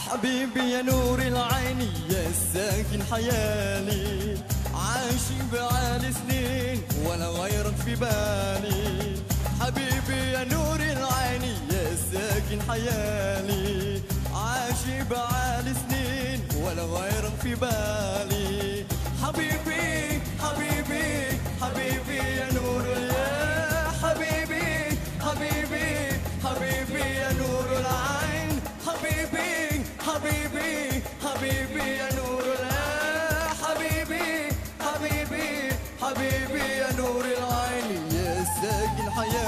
حبيبي يا نور العين يا ساكن حيالي عايش بعالي سنين ولا غيرك في بالي حبيبي يا نور العين يا ساكن حيالي عايش بعالي سنين ولا غيرك في بالي حبيبي حبيبي حبيبي يا نور يا حبيبي حبيبي حبيبي يا نور العين حبيبي حبيبي حبيبي يا نور العين حبيبي حبيبي حبيبي يا نور العين يا ساكن حياتي